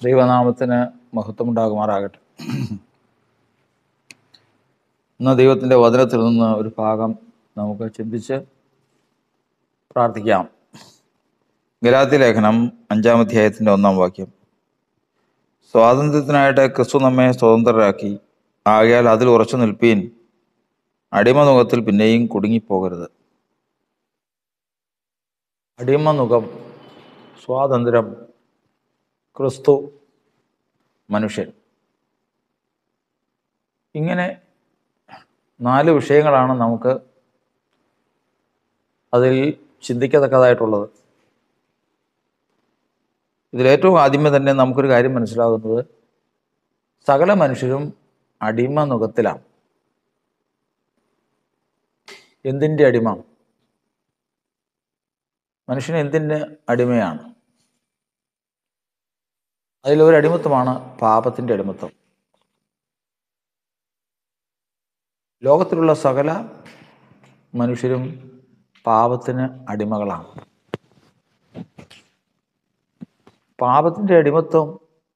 ദൈവനാമത്തിന് മഹത്വമുണ്ടാകുമാറാകട്ടെ ഇന്ന് ദൈവത്തിൻ്റെ വചനത്തിൽ നിന്ന് ഒരു ഭാഗം നമുക്ക് ചിന്തിച്ച് പ്രാർത്ഥിക്കാം ഗലാത്തി ലേഖനം അഞ്ചാം അധ്യായത്തിൻ്റെ ഒന്നാം വാക്യം സ്വാതന്ത്ര്യത്തിനായിട്ട് ക്രിസ്തു നമ്മെ സ്വതന്ത്രരാക്കി ആകയാൽ അതിൽ ഉറച്ചു നിൽപ്പീൻ അടിമനുഖത്തിൽ പിന്നെയും കുടുങ്ങിപ്പോകരുത് അടിമനുഖം സ്വാതന്ത്ര്യം ക്രിസ്തു മനുഷ്യൻ ഇങ്ങനെ നാല് വിഷയങ്ങളാണ് നമുക്ക് അതിൽ ചിന്തിക്കത്തക്കതായിട്ടുള്ളത് ഇതിലേറ്റവും ആദ്യമേ തന്നെ നമുക്കൊരു കാര്യം മനസ്സിലാകുന്നത് സകല മനുഷ്യരും അടിമ നുഖത്തിലാണ് എന്തിൻ്റെ അടിമ മനുഷ്യൻ എന്തിൻ്റെ അടിമയാണ് അതിലൊരു അടിമത്വമാണ് പാപത്തിൻ്റെ അടിമത്വം ലോകത്തിലുള്ള സകല മനുഷ്യരും പാപത്തിന് അടിമകളാണ് പാപത്തിൻ്റെ അടിമത്വം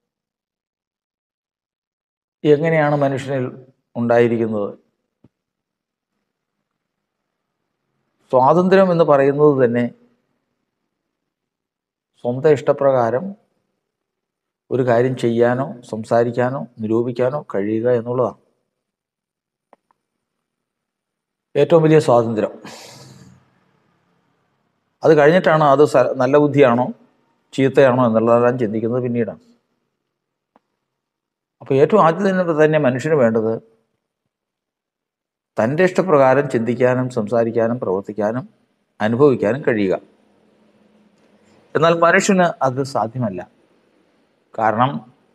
എങ്ങനെയാണ് മനുഷ്യനിൽ ഉണ്ടായിരിക്കുന്നത് സ്വാതന്ത്ര്യം എന്ന് പറയുന്നത് തന്നെ സ്വന്തം ഇഷ്ടപ്രകാരം ഒരു കാര്യം ചെയ്യാനോ സംസാരിക്കാനോ നിരൂപിക്കാനോ കഴിയുക എന്നുള്ളതാണ് ഏറ്റവും വലിയ സ്വാതന്ത്ര്യം അത് കഴിഞ്ഞിട്ടാണ് അത് സ- നല്ല ബുദ്ധിയാണോ ചീത്തയാണോ എന്നുള്ളതെല്ലാം ചിന്തിക്കുന്നത് പിന്നീടാണ് അപ്പോൾ ഏറ്റവും ആദ്യം തന്നെ തന്നെ മനുഷ്യന് വേണ്ടത് തൻ്റെ ഇഷ്ടപ്രകാരം ചിന്തിക്കാനും സംസാരിക്കാനും പ്രവർത്തിക്കാനും അനുഭവിക്കാനും കഴിയുക എന്നാൽ മനുഷ്യന് അത് സാധ്യമല്ല കാരണം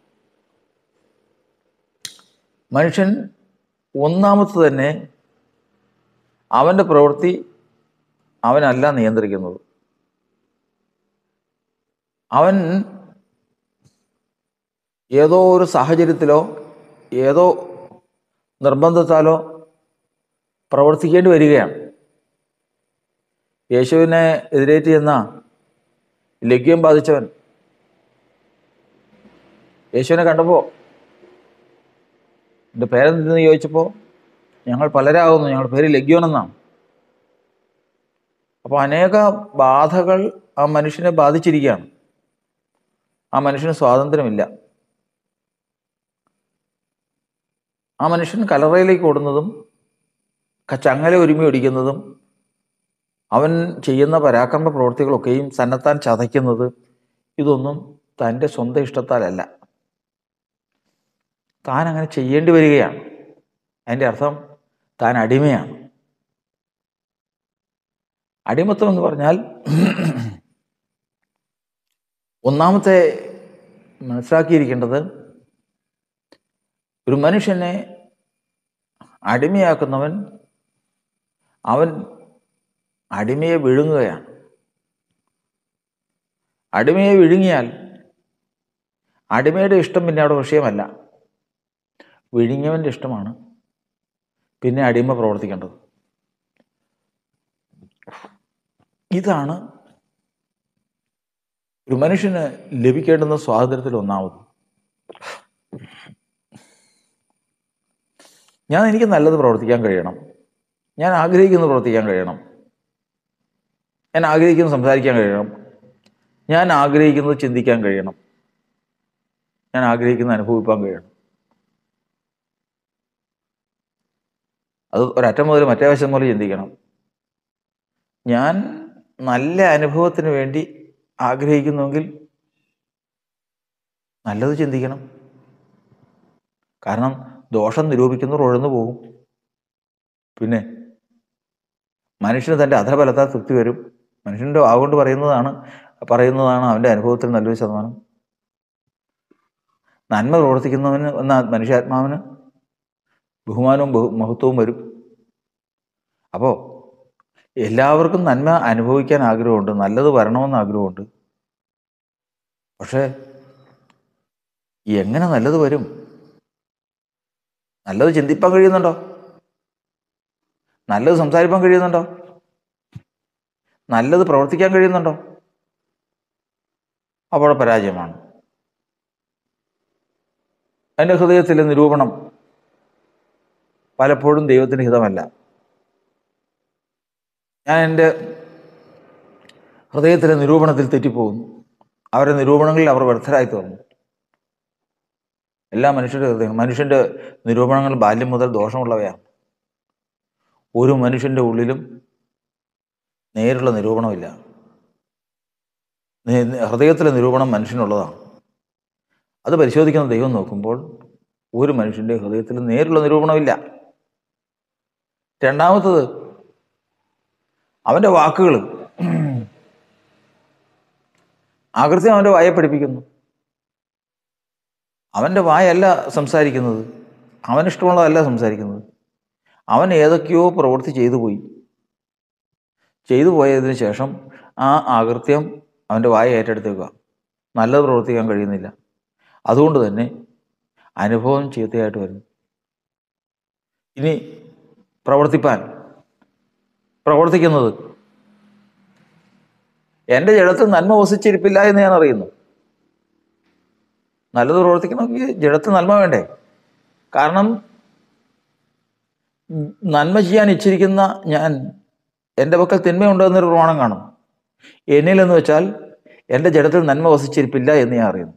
മനുഷ്യൻ ഒന്നാമത് തന്നെ അവൻ്റെ പ്രവൃത്തി അവനല്ല നിയന്ത്രിക്കുന്നത് അവൻ ഏതോ ഒരു സാഹചര്യത്തിലോ ഏതോ നിർബന്ധത്താലോ പ്രവർത്തിക്കേണ്ടി വരികയാണ് യേശുവിനെ എതിരേറ്റ് ചെന്ന ലഗ്യം ബാധിച്ചവൻ യേശുവിനെ കണ്ടപ്പോൾ എൻ്റെ പേരെന്തെന്ന് ചോദിച്ചപ്പോൾ ഞങ്ങൾ പലരാകുന്നു ഞങ്ങളുടെ പേര് ലഗ്യോൻ എന്നാണ് അപ്പോൾ അനേക ബാധകൾ ആ മനുഷ്യനെ ബാധിച്ചിരിക്കുകയാണ് ആ മനുഷ്യന് സ്വാതന്ത്ര്യമില്ല ആ മനുഷ്യൻ കലറയിലേക്ക് ഓടുന്നതും ക- ചങ്ങല ഒരുമി ഒടിക്കുന്നതും അവൻ ചെയ്യുന്ന പരാക്രമ പ്രവൃത്തികളൊക്കെയും തന്നെത്താൻ ചതയ്ക്കുന്നത് ഇതൊന്നും തൻ്റെ സ്വന്തം ഇഷ്ടത്താലല്ല താൻ അങ്ങനെ ചെയ്യേണ്ടി വരികയാണ് അതിൻ്റെ അർത്ഥം താൻ അടിമയാണ് അടിമത്വം എന്ന് പറഞ്ഞാൽ ഒന്നാമത്തെ മനസ്സിലാക്കിയിരിക്കേണ്ടത് ഒരു മനുഷ്യനെ അടിമയാക്കുന്നവൻ അവൻ അടിമയെ വിഴുങ്ങുകയാണ് അടിമയെ വിഴുങ്ങിയാൽ അടിമയുടെ ഇഷ്ടം പിന്നെ അവിടെ വിഷയമല്ല വിഴുങ്ങിയവൻ്റെ ഇഷ്ടമാണ് പിന്നെ അടിമ പ്രവർത്തിക്കേണ്ടത് ഇതാണ് ഒരു മനുഷ്യന് ലഭിക്കേണ്ടുന്ന സ്വാതന്ത്ര്യത്തിൽ ഒന്നാമത് ഞാൻ എനിക്ക് നല്ലത് പ്രവർത്തിക്കാൻ കഴിയണം ഞാൻ ആഗ്രഹിക്കുന്നത് പ്രവർത്തിക്കാൻ കഴിയണം ഞാൻ ആഗ്രഹിക്കുന്നത് സംസാരിക്കാൻ കഴിയണം ഞാൻ ആഗ്രഹിക്കുന്നത് ചിന്തിക്കാൻ കഴിയണം ഞാൻ ആഗ്രഹിക്കുന്നത് അനുഭവിക്കാൻ കഴിയണം അത് ഒരറ്റം മുതൽ മറ്റേ വശം മുതൽ ചിന്തിക്കണം ഞാൻ നല്ല അനുഭവത്തിന് വേണ്ടി ആഗ്രഹിക്കുന്നുവെങ്കിൽ നല്ലത് ചിന്തിക്കണം കാരണം ദോഷം നിരൂപിക്കുന്നവർ ഉഴന്നു പോകും പിന്നെ മനുഷ്യന് തൻ്റെ അധരബലത്താൽ തൃപ്തി വരും മനുഷ്യൻ്റെ ആകൊണ്ട് പറയുന്നതാണ് പറയുന്നതാണ് അവൻ്റെ അനുഭവത്തിൽ നല്ലൊരു ശതമാനം നന്മ പ്രവർത്തിക്കുന്നവന് എന്ന മനുഷ്യാത്മാവിന് ബഹുമാനവും ബഹു മഹത്വവും വരും അപ്പോൾ എല്ലാവർക്കും നന്മ അനുഭവിക്കാൻ ആഗ്രഹമുണ്ട് നല്ലത് വരണമെന്ന് ആഗ്രഹമുണ്ട് പക്ഷേ എങ്ങനെ നല്ലത് വരും നല്ലത് ചിന്തിപ്പാൻ കഴിയുന്നുണ്ടോ നല്ലത് സംസാരിപ്പാൻ കഴിയുന്നുണ്ടോ നല്ലത് പ്രവർത്തിക്കാൻ കഴിയുന്നുണ്ടോ അപ്പോൾ പരാജയമാണ് എൻ്റെ ഹൃദയത്തിലെ നിരൂപണം പലപ്പോഴും ദൈവത്തിന് ഹിതമല്ല ഞാൻ എൻ്റെ ഹൃദയത്തിലെ നിരൂപണത്തിൽ തെറ്റിപ്പോകുന്നു അവരുടെ നിരൂപണങ്ങളിൽ അവർ വ്യർത്ഥരായി തീർന്നു എല്ലാ മനുഷ്യരുടെ ഹൃദയം മനുഷ്യൻ്റെ നിരൂപണങ്ങൾ ബാല്യം മുതൽ ദോഷമുള്ളവയാണ് ഒരു മനുഷ്യൻ്റെ ഉള്ളിലും നേരുള്ള നിരൂപണമില്ല നി- ഹൃദയത്തിലെ നിരൂപണം മനുഷ്യനുള്ളതാണ് അത് പരിശോധിക്കുന്ന ദൈവം നോക്കുമ്പോൾ ഒരു മനുഷ്യൻ്റെ ഹൃദയത്തിൽ നേരുള്ള നിരൂപണമില്ല രണ്ടാമത്തത് അവൻ്റെ വാക്കുകൾ ആകൃത്യം അവൻ്റെ വായെ പഠിപ്പിക്കുന്നു അവൻ്റെ വായല്ല സംസാരിക്കുന്നത് അവനിഷ്ടമുള്ളതല്ല സംസാരിക്കുന്നത് അവൻ ഏതൊക്കെയോ പ്രവൃത്തി ചെയ്തു പോയി ചെയ്തു പോയതിന് ശേഷം ആ ആകൃത്യം അവൻ്റെ വായ ഏറ്റെടുത്തേക്കുക നല്ലത് പ്രവർത്തിക്കാൻ കഴിയുന്നില്ല അതുകൊണ്ട് തന്നെ അനുഭവം ചീത്തയായിട്ട് വരുന്നു ഇനി പ്രവർത്തിപ്പാൻ പ്രവർത്തിക്കുന്നത് എൻ്റെ ജഡത്തിൽ നന്മ വസിച്ചിരിപ്പില്ല എന്ന് ഞാൻ അറിയുന്നു നല്ലത് പ്രവർത്തിക്കണമെങ്കിൽ ജഡത്തിൽ നന്മ വേണ്ടേ കാരണം ഉം, നന്മ ചെയ്യാൻ ഇച്ഛിരിക്കുന്ന ഞാൻ എൻ്റെ പക്കൽ തിന്മയുണ്ടോ എന്നൊരു പ്രമാണം കാണും എന്നിലെന്ന് വെച്ചാൽ എൻ്റെ ജഡത്തിൽ നന്മ വസിച്ചിരിപ്പില്ല എന്ന് ഞാൻ അറിയുന്നു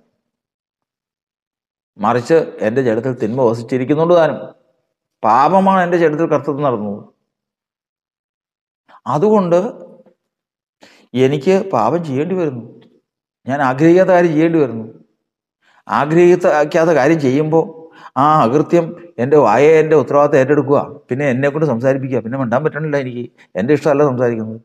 മറിച്ച് എൻ്റെ ജഡത്തിൽ തിന്മ വസിച്ചിരിക്കുന്നുണ്ട് താനും പാപമാണ് എൻ്റെ ജഡത്തിൽ കർത്തൃത്വം നടന്നത് അതുകൊണ്ട് എനിക്ക് പാപം ചെയ്യേണ്ടി വരുന്നു ഞാൻ ആഗ്രഹിക്കാത്ത കാര്യം ചെയ്യേണ്ടി വരുന്നു ആഗ്രഹിക്കാത്ത കാര്യം ചെയ്യുമ്പോൾ ആ അകൃത്യം എൻ്റെ വായ എൻ്റെ ഉത്തരവാദിത്തം ഏറ്റെടുക്കുക പിന്നെ എന്നെ കൊണ്ട് സംസാരിപ്പിക്കുക പിന്നെ മിണ്ടാൻ പറ്റണില്ല എനിക്ക് എൻ്റെ ഇഷ്ടമല്ല സംസാരിക്കുന്നത്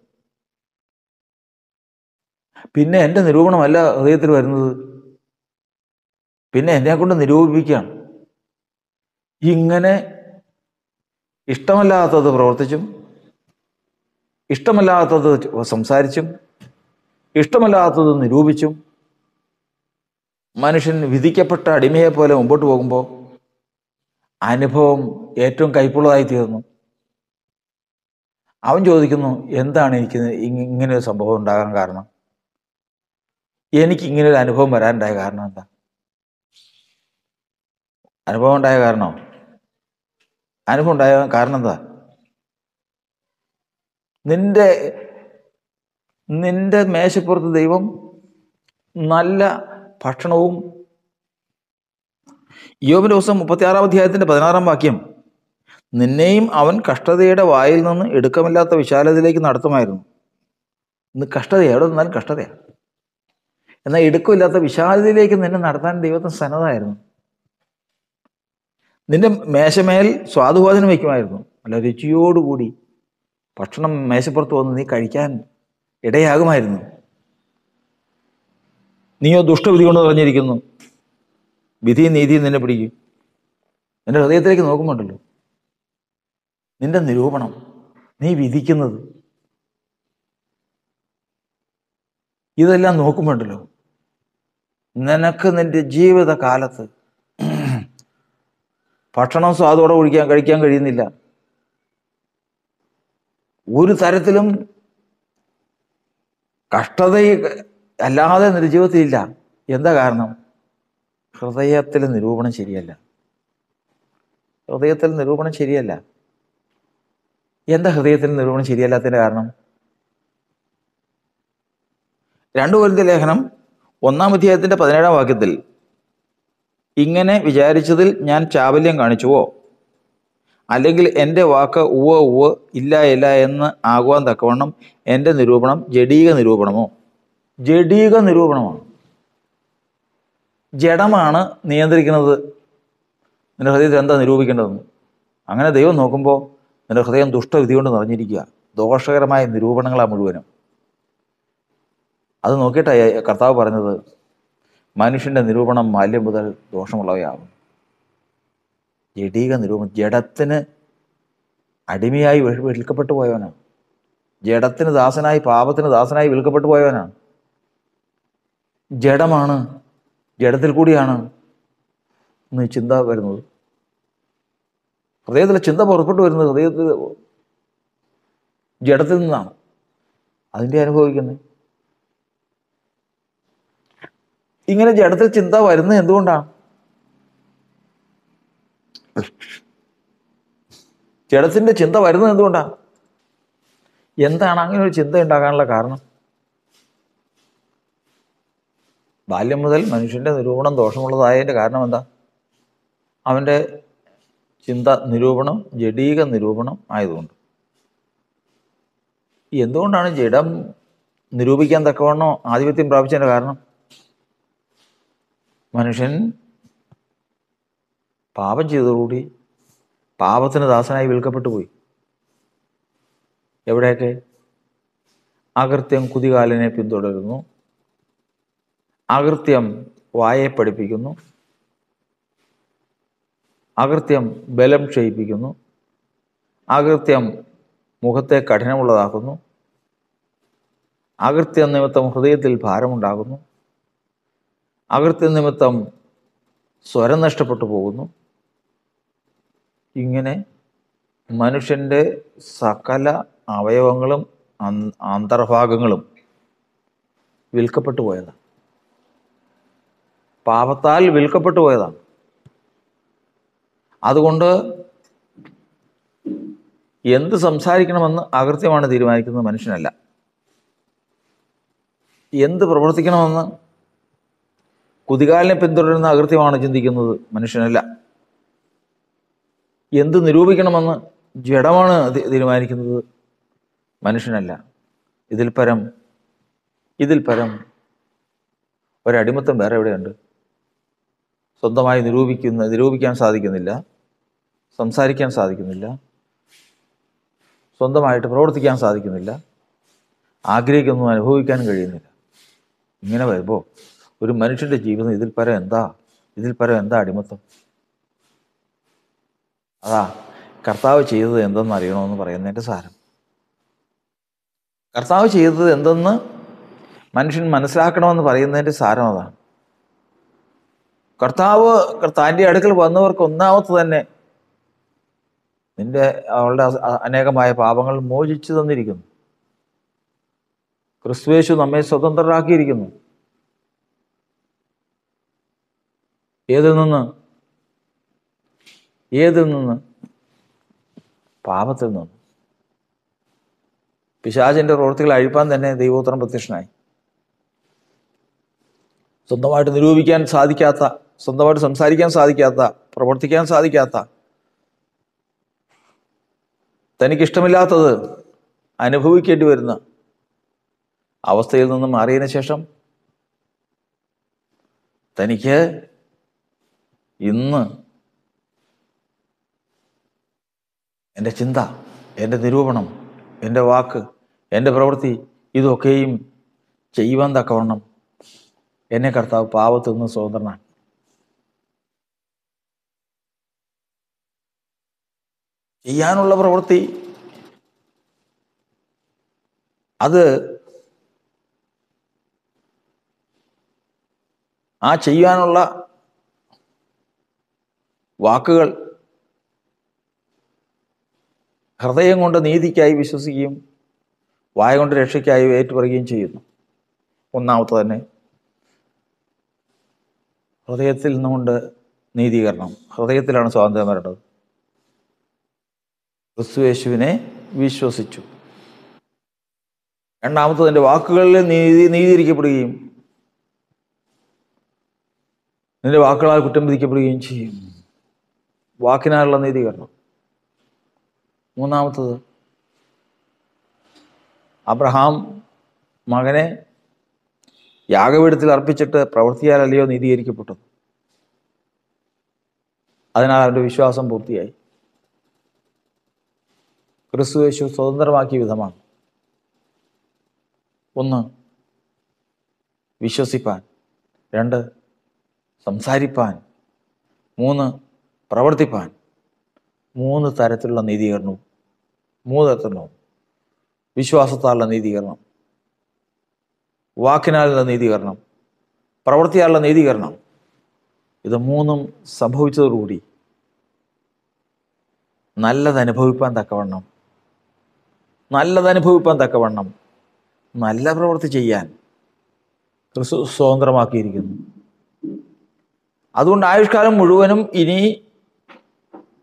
പിന്നെ എൻ്റെ നിരൂപണമല്ല ഹൃദയത്തിൽ വരുന്നത് പിന്നെ എന്നെ കൊണ്ട് നിരൂപിക്കുകയാണ് ഇങ്ങനെ ഇഷ്ടമല്ലാത്തത് പ്രവർത്തിച്ചും ഇഷ്ടമല്ലാത്തത് സംസാരിച്ചും ഇഷ്ടമല്ലാത്തത് നിരൂപിച്ചും മനുഷ്യൻ വിധിക്കപ്പെട്ട അടിമയെ പോലെ മുമ്പോട്ട് പോകുമ്പോൾ അനുഭവം ഏറ്റവും കൈപ്പുള്ളതായി തീർന്നു അവൻ ചോദിക്കുന്നു എന്താണ് എനിക്ക് ഇങ്ങ- ഇങ്ങനെ ഒരു സംഭവം ഉണ്ടാകാൻ കാരണം എനിക്ക് ഇങ്ങനെ ഒരു അനുഭവം വരാനുണ്ടായ കാരണം എന്താ അനുഭവം ഉണ്ടായ കാരണം അനുഭവം ഉണ്ടായ കാരണം എന്താ നിന്റെ നിന്റെ മേശപ്പുറത്ത് ദൈവം നല്ല ഭക്ഷണവും യോബിന്റെ ദിവസം മുപ്പത്തിയാറാം അധ്യായത്തിന്റെ പതിനാറാം വാക്യം നിന്നെയും അവൻ കഷ്ടതയുടെ വായിൽ നിന്ന് എടുക്കമില്ലാത്ത വിശാലതയിലേക്ക് നടത്തുമായിരുന്നു ഇന്ന് കഷ്ടതയാണ് എവിടെ നിന്നാലും കഷ്ടതയാണ് എന്നാൽ എടുക്കമില്ലാത്ത വിശാലതയിലേക്ക് നിന്നെ നടത്താൻ ദൈവത്തിന് സന്നദ്ധമായിരുന്നു നിന്റെ മേശമേൽ സ്വാദുഭോജനം വയ്ക്കുമായിരുന്നു നല്ല രുചിയോടുകൂടി ഭക്ഷണം മേശപ്പുറത്ത് വന്ന് നീ കഴിക്കാൻ ഇടയാകുമായിരുന്നു നീയോ ദുഷ്ടവിധി കൊണ്ട് നിറഞ്ഞിരിക്കുന്നു വിധിയും നീതിയും നിന്നെ പിടിക്കും നിന്റെ ഹൃദയത്തിലേക്ക് നോക്കുമ്പോണ്ടല്ലോ നിന്റെ നിരൂപണം നീ വിധിക്കുന്നത് ഇതെല്ലാം നോക്കുമ്പോണ്ടല്ലോ നിനക്ക് നിന്റെ ജീവിതകാലത്ത് ഭക്ഷണം സ്വാദോടെ കുടിക്കാൻ കഴിക്കാൻ കഴിയുന്നില്ല ഒരു തരത്തിലും കഷ്ടത അല്ലാതെ നിന്റെ ജീവിതത്തിലില്ല എന്താ കാരണം ഹൃദയത്തിലെ നിരൂപണം ശരിയല്ല ഹൃദയത്തിൽ നിരൂപണം ശരിയല്ല എന്താ ഹൃദയത്തിൽ നിരൂപണം ശരിയല്ലാത്തതിന്റെ കാരണം രണ്ടു കൊരിന്ത്യ ലേഖനം ഒന്നാം അധ്യായത്തിന്റെ പതിനേഴാം വാക്യത്തിൽ ഇങ്ങനെ വിചാരിച്ചതിൽ ഞാൻ ചാബല്യം കാണിച്ചുവോ അല്ലെങ്കിൽ എൻ്റെ വാക്ക് ഉവ്വ ഉവ്വ് ഇല്ല ഇല്ല എന്ന് ആകുവാൻ തക്കവണ്ണം എൻ്റെ നിരൂപണം ജഡീക നിരൂപണമോ ജഡീക നിരൂപണമാണ് ജഡമാണ് നിയന്ത്രിക്കുന്നത് നിന്റെ ഹൃദയത്തിൽ എന്താ നിരൂപിക്കേണ്ടതെന്ന് അങ്ങനെ ദൈവം നോക്കുമ്പോൾ നിന്റെ ഹൃദയം ദുഷ്ടവിധി കൊണ്ട് നിറഞ്ഞിരിക്കുക ദോഷകരമായ നിരൂപണങ്ങളാ മുഴുവനും അത് നോക്കിയിട്ടാണ് കർത്താവ് പറഞ്ഞത് മനുഷ്യൻ്റെ നിരൂപണം മാല്യം മുതൽ ദോഷമുള്ളവയാകും ജഡീക നിരൂപണം ജഡത്തിന് അടിമയായി വി- വിൽക്കപ്പെട്ടു പോയവനാണ് ജഡത്തിന് ദാസനായി പാപത്തിന് ദാസനായി വിൽക്കപ്പെട്ടു പോയവനാണ് ജഡമാണ് ജഡത്തിൽ കൂടിയാണ് ഇന്ന് ഈ ചിന്ത വരുന്നത് ഹൃദയത്തിലെ ചിന്ത പുറപ്പെട്ടു വരുന്നത് ഹൃദയത്തിൽ ജഡത്തിൽ നിന്നാണ് അതിൻ്റെ അനുഭവിക്കുന്നത് ഇങ്ങനെ ജഡത്തിൽ ചിന്ത വരുന്നത് എന്തുകൊണ്ടാണ് ജഡത്തിന്റെ ചിന്ത വരുന്നത് എന്തുകൊണ്ടാ എന്താണ് അങ്ങനെ ഒരു ചിന്ത ഉണ്ടാകാനുള്ള കാരണം ബാല്യം മുതൽ മനുഷ്യന്റെ നിരൂപണം ദോഷമുള്ളതായതിന്റെ കാരണം എന്താ അവന്റെ ചിന്ത നിരൂപണം ജഡീക നിരൂപണം ആയതുകൊണ്ട് എന്തുകൊണ്ടാണ് ജഡം നിരൂപിക്കാൻ തക്കവണ്ണം ആധിപത്യം പ്രാപിച്ചതിന്റെ കാരണം മനുഷ്യൻ പാപം ചെയ്തതോടുകൂടി പാപത്തിന് ദാസനായി വിൽക്കപ്പെട്ടു പോയി എവിടെയൊക്കെ അകൃത്യം കുതികാലിനെ പിന്തുടരുന്നു അകൃത്യം വായെ പഠിപ്പിക്കുന്നു അകൃത്യം ബലം ക്ഷയിപ്പിക്കുന്നു അകൃത്യം മുഖത്തെ കഠിനമുള്ളതാക്കുന്നു അകൃത്യം നിമിത്തം ഹൃദയത്തിൽ ഭാരമുണ്ടാകുന്നു അകൃത്യം നിമിത്തം സ്വരം നഷ്ടപ്പെട്ടു പോകുന്നു ഇങ്ങനെ മനുഷ്യൻ്റെ സകല അവയവങ്ങളും അന്- അന്തർഭാഗങ്ങളും വിൽക്കപ്പെട്ടു പോയതാണ് പാപത്താൽ വിൽക്കപ്പെട്ടു പോയതാണ് അതുകൊണ്ട് എന്ത് സംസാരിക്കണമെന്ന് അകൃത്യമാണ് തീരുമാനിക്കുന്നത് മനുഷ്യനല്ല എന്ത് പ്രവർത്തിക്കണമെന്ന് കുതികാലിനെ പിന്തുടരുന്ന അകൃത്യമാണ് ചിന്തിക്കുന്നത് മനുഷ്യനല്ല എന്ത് നിരൂപിക്കണമെന്ന് ജഡമാണ് തി- തീരുമാനിക്കുന്നത് മനുഷ്യനല്ല ഇതിൽ പരം ഇതിൽ പരം ഒരടിമത്തം വേറെ എവിടെയുണ്ട് സ്വന്തമായി നിരൂപിക്കുന്ന നിരൂപിക്കാൻ സാധിക്കുന്നില്ല സംസാരിക്കാൻ സാധിക്കുന്നില്ല സ്വന്തമായിട്ട് പ്രവർത്തിക്കാൻ സാധിക്കുന്നില്ല ആഗ്രഹിക്കുന്നു അനുഭവിക്കാൻ കഴിയുന്നില്ല ഇങ്ങനെ വരുമ്പോൾ ഒരു മനുഷ്യൻ്റെ ജീവിതം ഇതിൽ പരം എന്താ ഇതിൽ പരം എന്താ അടിമത്തം അതാ കർത്താവ് ചെയ്തത് എന്തെന്ന് അറിയണമെന്ന് പറയുന്നതിൻ്റെ സാരം കർത്താവ് ചെയ്തത് എന്തെന്ന് മനുഷ്യൻ മനസ്സിലാക്കണമെന്ന് പറയുന്നതിൻ്റെ സാരം അതാണ് കർത്താവ് താൻ്റെ അടുക്കൽ വന്നവർക്ക് ഒന്നാമത് തന്നെ നിന്റെ അവളുടെ അ- അ- അനേകമായ പാപങ്ങൾ മോചിച്ചു തന്നിരിക്കുന്നു ക്രിസ്തുവേശു നമ്മെ സ്വതന്ത്രരാക്കിയിരിക്കുന്നു ഏതിൽ നിന്ന് ഏതിൽ നിന്ന് പാപത്തിൽ നിന്ന് പിശാചിന്റെ പ്രവൃത്തികൾ അഴിപ്പാൻ തന്നെ ദൈവോത്തരം പ്രത്യക്ഷനായി സ്വന്തമായിട്ട് നിരൂപിക്കാൻ സാധിക്കാത്ത സ്വന്തമായിട്ട് സംസാരിക്കാൻ സാധിക്കാത്ത പ്രവർത്തിക്കാൻ സാധിക്കാത്ത തനിക്കിഷ്ടമില്ലാത്തത് അനുഭവിക്കേണ്ടി വരുന്ന അവസ്ഥയിൽ നിന്ന് മാറിയതിനു ശേഷം തനിക്ക് ഇന്ന് എൻ്റെ ചിന്ത എൻ്റെ നിരൂപണം എൻ്റെ വാക്ക് എൻ്റെ പ്രവൃത്തി ഇതൊക്കെയും ചെയ്യുവാൻ തക്കവണ്ണം എന്നെ കർത്താവ് പാപത്തിൽ നിന്ന് സ്വതന്ത്രനാണ് ചെയ്യാനുള്ള പ്രവൃത്തി അത് ആ ചെയ്യാനുള്ള വാക്കുകൾ ഹൃദയം കൊണ്ട് നീതിക്കായി വിശ്വസിക്കുകയും വായ കൊണ്ട് രക്ഷയ്ക്കായി ഏറ്റുപറയുകയും ചെയ്യുന്നു ഒന്നാമത്തെ തന്നെ ഹൃദയത്തിൽ നിന്നുകൊണ്ട് നീതീകരണം ഹൃദയത്തിലാണ് സ്വാതന്ത്ര്യം വരേണ്ടത് ക്രിസ്തുയേശുവിനെ വിശ്വസിച്ചു രണ്ടാമത്തത് എൻ്റെ വാക്കുകളിൽ നീതി നീതീകരിക്കപ്പെടുകയും നിന്റെ വാക്കുകളാൽ കുറ്റം വിധിക്കപ്പെടുകയും ചെയ്യും വാക്കിനാലുള്ള നീതീകരണം മൂന്നാമത്തത് അബ്രഹാം മകനെ യാഗപീഠത്തിൽ അർപ്പിച്ചിട്ട് പ്രവൃത്തിയാലല്ലയോ നീതീകരിക്കപ്പെട്ടത് അതിനാൽ അവൻ്റെ വിശ്വാസം പൂർത്തിയായി ക്രിസ്തു യേശു സ്വതന്ത്രമാക്കിയ വിധമാണ് ഒന്ന് വിശ്വസിപ്പാൻ രണ്ട് സംസാരിപ്പാൻ മൂന്ന് പ്രവർത്തിപ്പാൻ മൂന്ന് തരത്തിലുള്ള നീതീകരണവും മൂന്ന് തരത്തിലുണ്ടാവും വിശ്വാസത്താലുള്ള നീതീകരണം വാക്കിനാലുള്ള നീതീകരണം പ്രവൃത്തിയാലുള്ള നീതീകരണം ഇത് മൂന്നും സംഭവിച്ചതോടുകൂടി നല്ലത് അനുഭവിപ്പാൻ തക്കവണ്ണം നല്ലത് അനുഭവിപ്പാൻ തക്കവണ്ണം നല്ല പ്രവൃത്തി ചെയ്യാൻ ക്രിസ്തു സ്വതന്ത്രമാക്കിയിരിക്കുന്നു അതുകൊണ്ട് ആയുഷ്കാലം മുഴുവനും ഇനി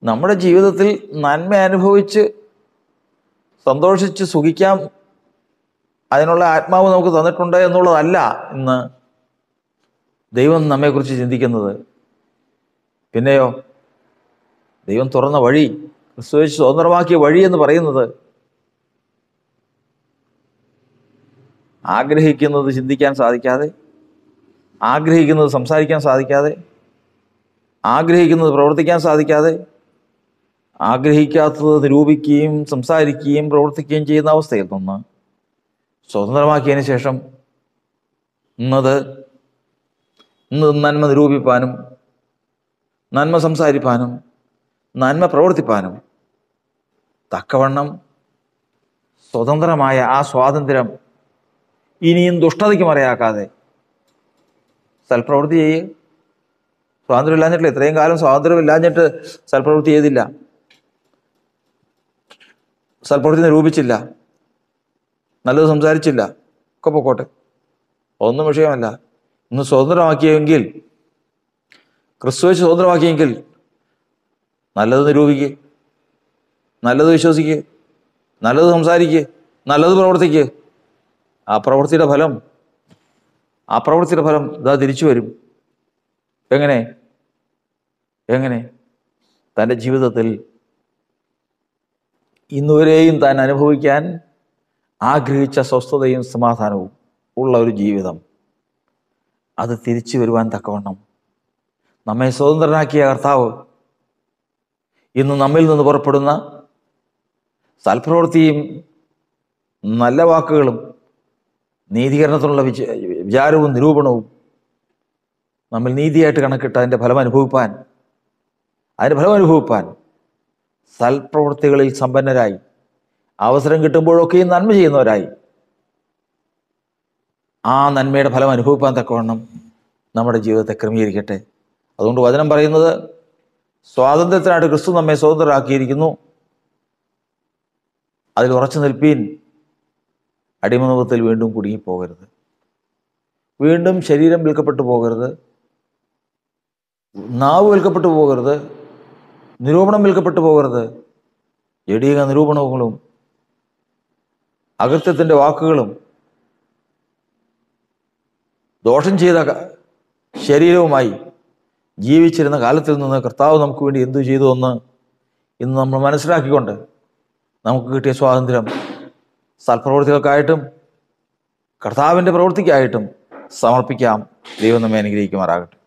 നമ്മുടെ ജീവിതത്തിൽ നന്മ അനുഭവിച്ച് സന്തോഷിച്ച് സുഖിക്കാം അതിനുള്ള ആത്മാവ് നമുക്ക് തന്നിട്ടുണ്ട് എന്നുള്ളതല്ല ഇന്ന് ദൈവം നമ്മെക്കുറിച്ച് ചിന്തിക്കുന്നത് പിന്നെയോ ദൈവം തുറന്ന വഴി ക്രിസ്തുവിച്ച് സ്വതന്ത്രമാക്കിയ വഴി എന്ന് പറയുന്നത് ആഗ്രഹിക്കുന്നത് ചിന്തിക്കാൻ സാധിക്കാതെ ആഗ്രഹിക്കുന്നത് സംസാരിക്കാൻ സാധിക്കാതെ ആഗ്രഹിക്കുന്നത് പ്രവർത്തിക്കാൻ സാധിക്കാതെ ആഗ്രഹിക്കാത്തത് നിരൂപിക്കുകയും സംസാരിക്കുകയും പ്രവർത്തിക്കുകയും ചെയ്യുന്ന അവസ്ഥയിൽ നിന്ന് സ്വതന്ത്രമാക്കിയതിന് ശേഷം ഇന്നത് ഇന്ന് നന്മ നിരൂപിപ്പാനും നന്മ സംസാരിപ്പാനും നന്മ പ്രവർത്തിപ്പാനും തക്കവണ്ണം സ്വതന്ത്രമായ ആ സ്വാതന്ത്ര്യം ഇനിയും ദുഷ്ടതയ്ക്ക് മറയാക്കാതെ സൽപ്രവൃത്തി ചെയ്യുക സ്വാതന്ത്ര്യം ഇല്ലാഞ്ഞിട്ടില്ല ഇത്രയും കാലം സ്വാതന്ത്ര്യം ഇല്ലാഞ്ഞിട്ട് സൽപ്രവൃത്തി ചെയ്തില്ല സൽപ്രവൃത്തി നിരൂപിച്ചില്ല നല്ലത് സംസാരിച്ചില്ല ഒക്കെ പൊക്കോട്ടെ ഒന്നും വിഷയമല്ല ഇന്ന് സ്വതന്ത്രമാക്കിയെങ്കിൽ ക്രിസ്തു വെച്ച് സ്വതന്ത്രമാക്കിയെങ്കിൽ നല്ലത് നിരൂപിക്കുക നല്ലത് വിശ്വസിക്കുക നല്ലത് സംസാരിക്കുക നല്ലത് പ്രവർത്തിക്കുക ആ പ്രവൃത്തിയുടെ ഫലം ആ പ്രവൃത്തിയുടെ ഫലം ഇതാ തിരിച്ചു വരും എങ്ങനെ എങ്ങനെ തൻ്റെ ജീവിതത്തിൽ ഇന്നുവരെയും താൻ അനുഭവിക്കാൻ ആഗ്രഹിച്ച സ്വസ്ഥതയും സമാധാനവും ഉള്ള ഒരു ജീവിതം അത് തിരിച്ചു വരുവാൻ തക്കവണ്ണം നമ്മെ സ്വതന്ത്രനാക്കിയ കർത്താവ് ഇന്ന് നമ്മിൽ നിന്ന് പുറപ്പെടുന്ന സൽപ്രവൃത്തിയും നല്ല വാക്കുകളും നീതീകരണത്തിനുള്ള വിച വിചാരവും നിരൂപണവും നമ്മൾ നീതിയായിട്ട് കണക്കിട്ട് അതിൻ്റെ ഫലം അനുഭവിപ്പാൻ അതിൻ്റെ ഫലം അനുഭവിപ്പാൻ സൽപ്രവൃത്തികളിൽ സമ്പന്നരായി അവസരം കിട്ടുമ്പോഴൊക്കെയും നന്മ ചെയ്യുന്നവരായി ആ നന്മയുടെ ഫലം അനുഭവിപ്പാൻ തക്കവണ്ണം നമ്മുടെ ജീവിതത്തെ ക്രമീകരിക്കട്ടെ അതുകൊണ്ട് വചനം പറയുന്നത് സ്വാതന്ത്ര്യത്തിനായിട്ട് ക്രിസ്തു നമ്മെ സ്വതന്ത്രരാക്കിയിരിക്കുന്നു അതിൽ ഉറച്ചു നിൽപ്പീൻ അടിമനുഭവത്തിൽ വീണ്ടും കുടുങ്ങിപ്പോകരുത് വീണ്ടും ശരീരം വിൽക്കപ്പെട്ടു പോകരുത് നാവ് വിൽക്കപ്പെട്ടു പോകരുത് നിരൂപണം വിൽക്കപ്പെട്ടു പോകരുത് ജഡീക നിരൂപണങ്ങളും അകൃത്യത്തിൻ്റെ വാക്കുകളും ദോഷം ചെയ്ത ക- ശരീരവുമായി ജീവിച്ചിരുന്ന കാലത്തിൽ നിന്ന് കർത്താവ് നമുക്ക് വേണ്ടി എന്തു ചെയ്തു എന്ന് ഇന്ന് നമ്മൾ മനസ്സിലാക്കിക്കൊണ്ട് നമുക്ക് കിട്ടിയ സ്വാതന്ത്ര്യം സൽപ്രവൃത്തികൾക്കായിട്ടും കർത്താവിൻ്റെ പ്രവൃത്തിക്കായിട്ടും സമർപ്പിക്കാം ദൈവം നമ്മെ അനുഗ്രഹിക്കുമാറാകട്ടെ